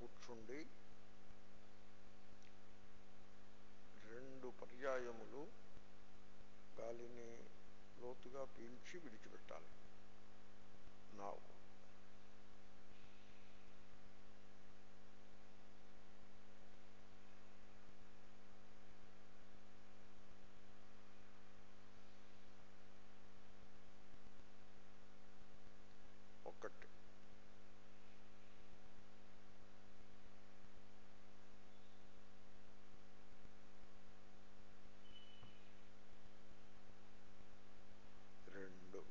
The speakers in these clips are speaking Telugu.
కూర్చుండి రెండు పర్యాయములు గాలిని లోతుగా పీల్చి విడిచిపెట్టాలి నా ఒకటి రెండు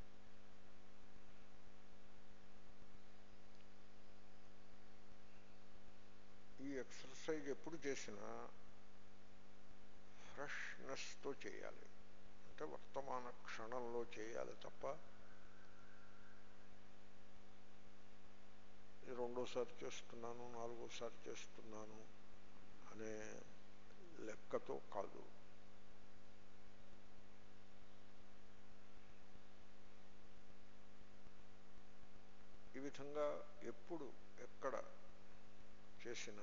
ఈ ఎక్సర్సైజ్ ఎప్పుడు చేసినా ఫ్రెష్నెస్తో చేయాలి అంటే వర్తమాన క్షణంలో చేయాలి తప్ప ఇది రెండోసారి చేస్తున్నాను నాలుగోసారి చేస్తున్నాను అనే లెక్కతో కాదు ఈ విధంగా ఎప్పుడు ఎక్కడ చేసినా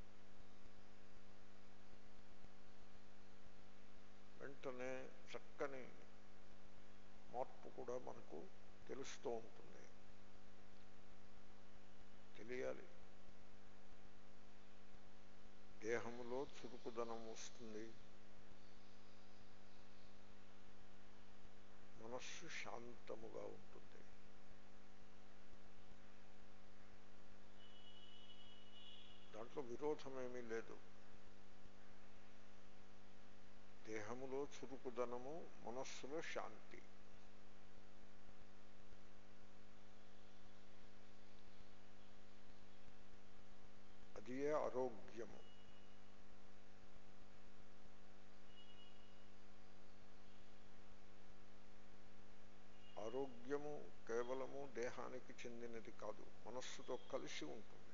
వెంటనే చక్కని మార్పు కూడా మనకు తెలుస్తూ ఉంటుంది తెలియాలి దేహంలో చురుకుదనం వస్తుంది మనస్సు శాంతముగా ఉంటుంది దాంట్లో విరోధమేమీ లేదు దేహములో చురుకుదనము మనస్సులో శాంతి అదియే ఆరోగ్యము ఆరోగ్యము కేవలము దేహానికి చెందినది కాదు మనస్సుతో కలిసి ఉంటుంది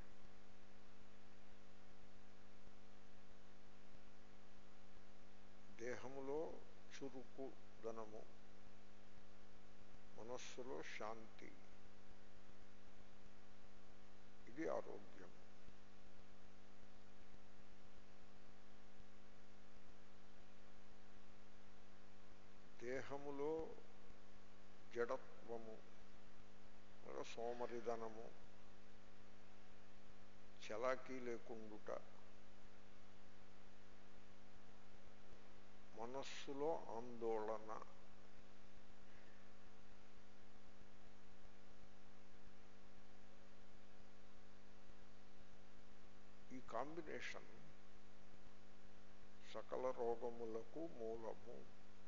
దేహములో చురుకు ధనము మనస్సులో శాంతి ఇది ఆరోగ్యం దేహములో జడత్వము అనగా సోమరిధనము చలాకీ లేకుండుట మనస్సులో ఆందోళన ఈ కాంబినేషన్ సకల రోగములకు మూలము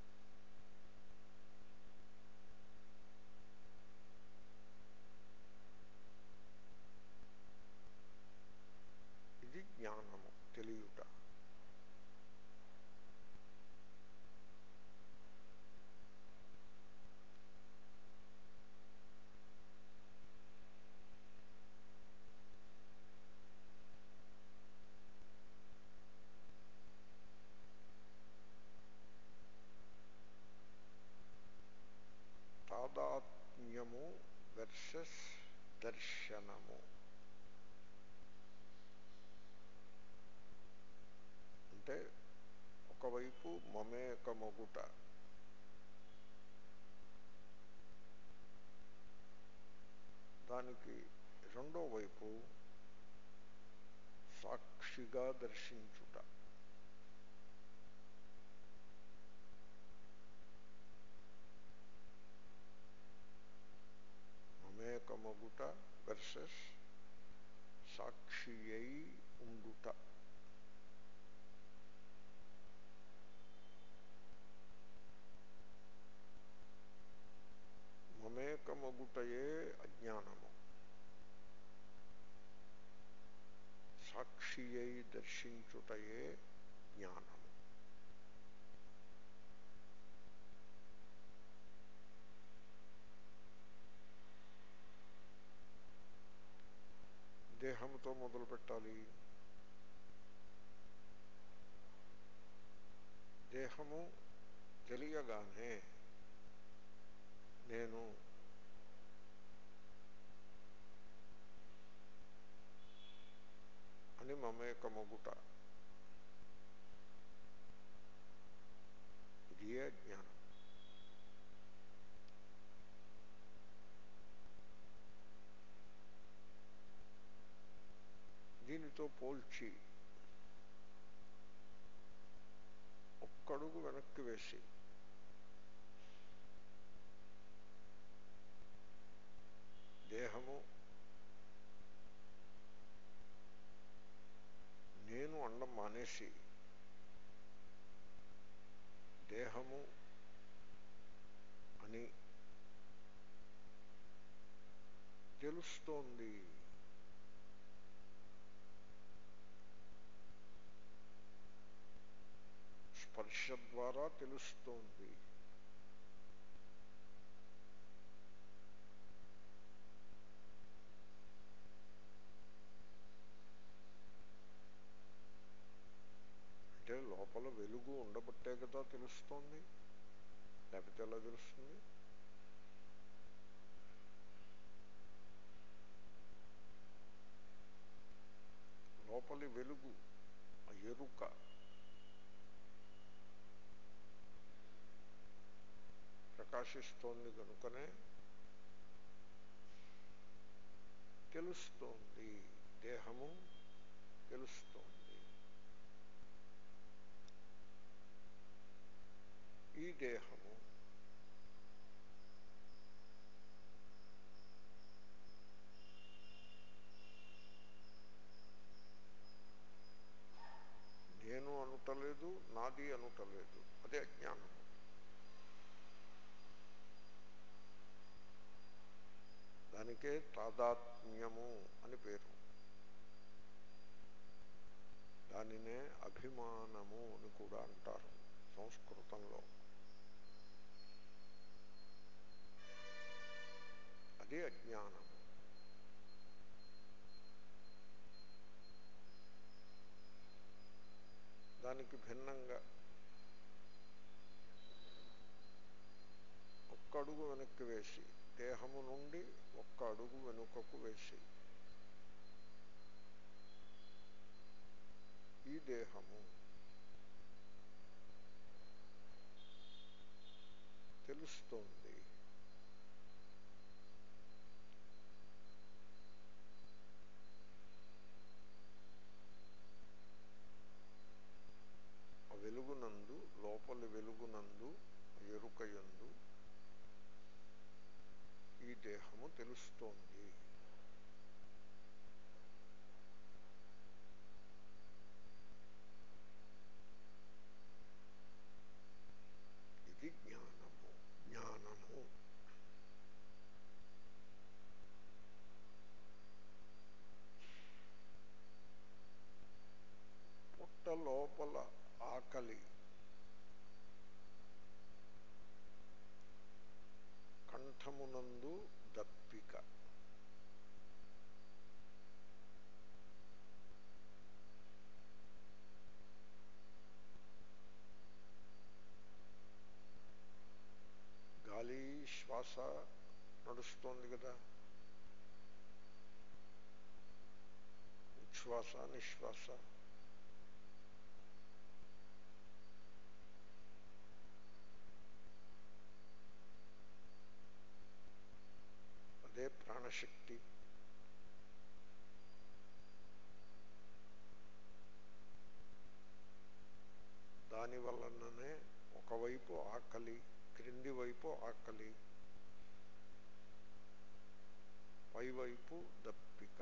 ఇది జ్ఞానము తెలియుట తాదాత్మ్యము వెర్సెస్ దర్శనము అంటే ఒకవైపు మమేకమగుట దానికి రెండో వైపు సాక్షిగా దర్శించుట మమేకమగుట వెర్సెస్ సాక్షి అయి ఉండుట మమేకమగుటయే అజ్ఞానము సాక్షి అయి దర్శించుటయే జ్ఞానము దేహంతో మొదలు పెట్టాలి దేహము తెలియగానే నేను మమేకమగుట ఇది ఏ జ్ఞానం దీనితో పోల్చి ఒక్కడుగు వెనక్కి వేసి దేహము నేను అండం మానేసి దేహము అని తెలుస్తోంది స్పర్శ ద్వారా తెలుస్తోంది అంటే లోపల వెలుగు ఉండబట్టే కదా తెలుస్తోంది లేకపోతే ఎలా తెలుస్తుంది లోపలి వెలుగు ఆ ఎరుక ప్రకాశిస్తోంది కనుకనే తెలుస్తోంది దేహము తెలుస్తోంది ఈ దేహము నేను అనుటలేదు నాది అనుటలేదు అదే అజ్ఞానము దానికే తాదాత్మ్యము అని పేరు దానినే అభిమానము అని కూడా అంటారు సంస్కృతంలో అది అజ్ఞానము దానికి భిన్నంగా ఒక్క అడుగు వెనక్కి వేసి దేహము నుండి ఒక్క అడుగు వెనుకకు వేసి ఈ దేహము తెలుస్తోంది ఆ వెలుగునందు లోపలి వెలుగునందు ఎరుకయందు ఈ దేహము తెలుస్తోంది ఇది జ్ఞానము జ్ఞానము పుట్ట లోపల ఆకలి కంఠమునందు దప్పిక గాలి శ్వాస నడుస్తోంది కదా ఉచ్ఛ్వాస నిశ్వాస అదే ప్రాణశక్తి దాని వలననే ఒకవైపు ఆకలి క్రింది వైపు ఆకలి పైవైపు దప్పిక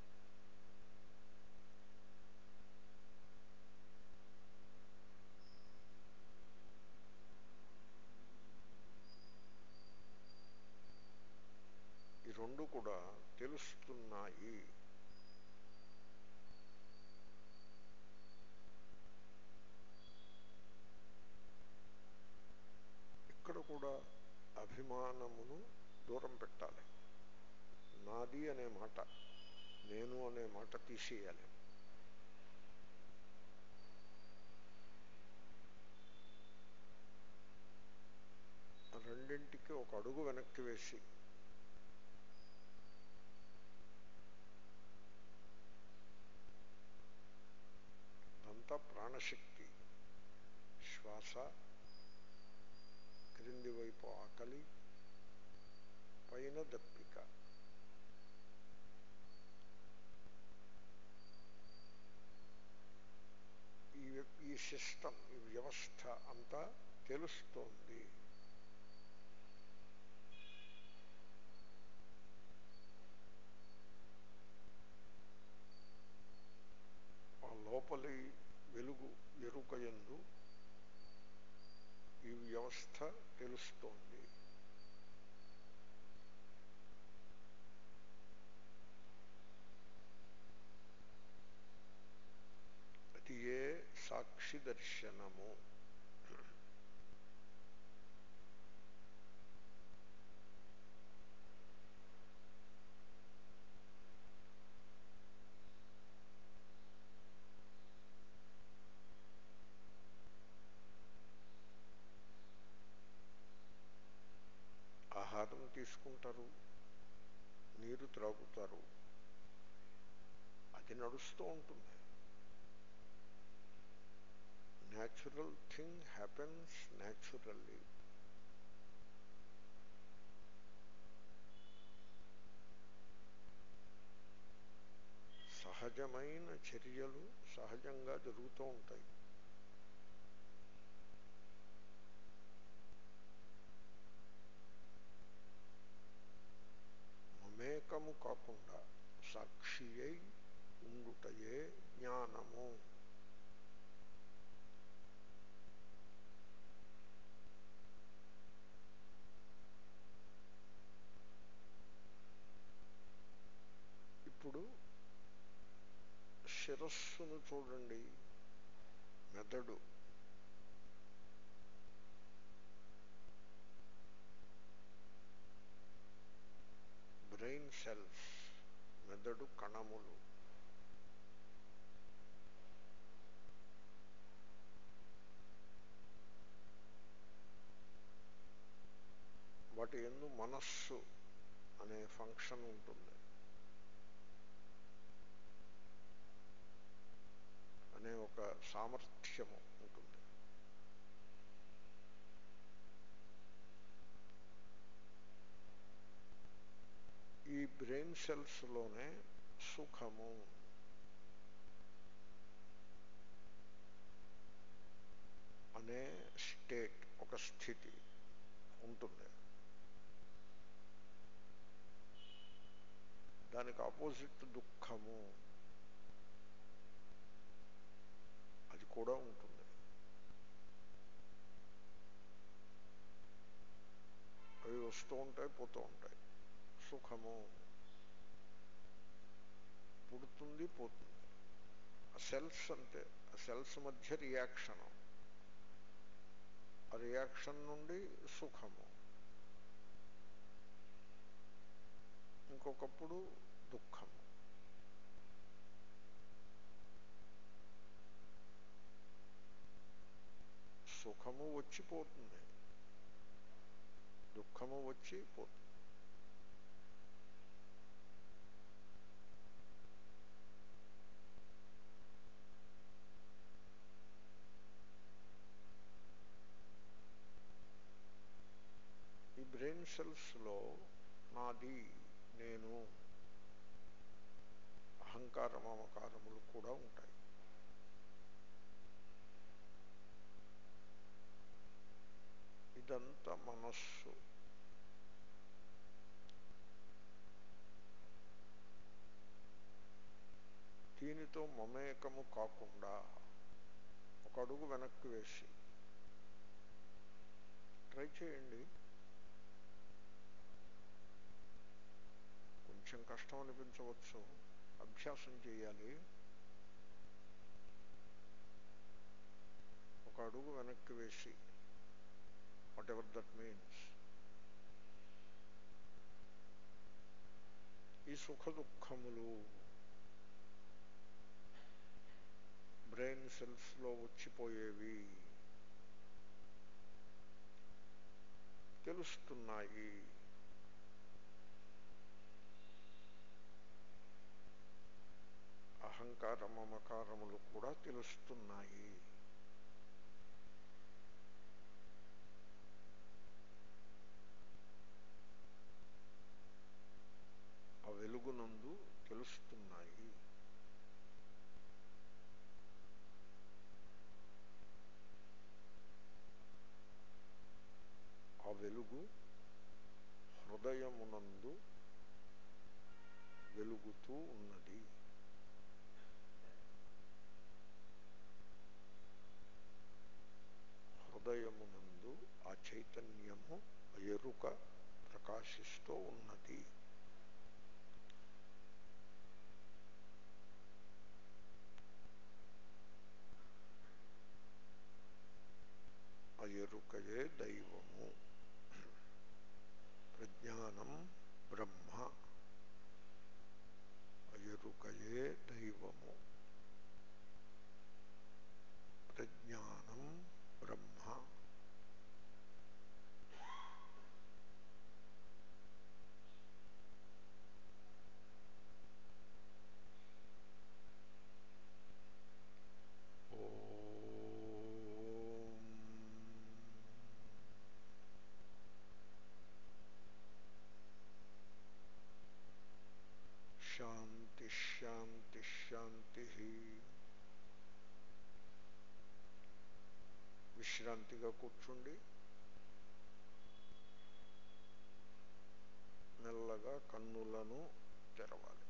ఈ రెండు కూడా తెలుస్తున్నాయి ఇక్కడ కూడా అభిమానమును దూరం పెట్టాలి నాది అనే మాట నేను అనే మాట తీసేయాలి రెండింటికి ఒక అడుగు వెనక్కి వేసి ప్రాణశక్తి శ్వాస క్రింది వైపు ఆకలి పైన దప్పిక ఈ ఈ సిస్టమ్ ఈ వ్యవస్థ అంతా తెలుస్తోంది ఆ లోపలి వెలుగు ఎరుకయందు ఈ వ్యవస్థ తెలుస్తోంది అది ఏ సాక్షి దర్శనము ఆహారం తీసుకుంటారు నీరు త్రాగుతారు అది నడుస్తూ ఉంటుంది న్యాచురల్ థింగ్ హ్యాపెన్స్ న్యాచురల్లీ సహజమైన చర్యలు సహజంగా జరుగుతూ ఉంటాయి మమేకము కాకుండా సాక్షి అయి ఉండుటయే జ్ఞానము ఇప్పుడు శిరస్సును చూడండి మెదడు బ్రెయిన్ సెల్స్ మెదడు కణములు వాటి ఎందు మనస్సు అనే ఫంక్షన్ ఉంటుంది అనే ఒక సామర్థ్యము ఉంటుంది ఈ బ్రెయిన్ సెల్స్లోనే సుఖము అనే స్టేట్ ఒక స్థితి ఉంటుంది దానికి ఆపోజిట్ దుఃఖము అది కూడా ఉంటుంది అవి వస్తూ ఉంటాయి పోతూ ఉంటాయి సుఖము పుడుతుంది పోతుంది ఆ సెల్స్ అంతే ఆ సెల్స్ మధ్య రియాక్షను ఆ రియాక్షన్ నుండి సుఖము ఇంకొకప్పుడు దుఃఖము సుఖము వచ్చిపోతుంది దుఃఖము వచ్చి పోతుంది ఈ బ్రెయిన్ సెల్స్లో నాది నేను అహంకార మమకారములు కూడా ఉంటాయి ఇదంతా మనస్సు దీనితో మమేకము కాకుండా ఒక అడుగు వెనక్కి వేసి ట్రై చేయండి కొంచెం కష్టం అనిపించవచ్చు అభ్యాసం చేయాలి ఒక అడుగు వెనక్కి వేసి వాట్ ఎవర్ దట్ మీన్స్ ఈ సుఖ దుఃఖములు బ్రెయిన్ సెల్స్లో వచ్చిపోయేవి తెలుస్తున్నాయి అహంకార మమకారములు కూడా తెలుస్తున్నాయి ఆ వెలుగునందు తెలుస్తున్నాయి ఆ వెలుగు హృదయమునందు వెలుగుతూ ఉన్నది హృదయమునందు ఆ చైతన్యము ఆ ఎరుక ప్రకాశిస్తూ ఉన్నది ఆ ఎరుకయే దైవము ప్రజ్ఞానం బ్రహ్మ ఆ ఎరుకయే దైవము ప్రజ్ఞానం బ్రహ్మ శాంతి శాంతి శాంతి విశ్రాంతిగా కూర్చుండి మెల్లగా కన్నులను తెరవాలి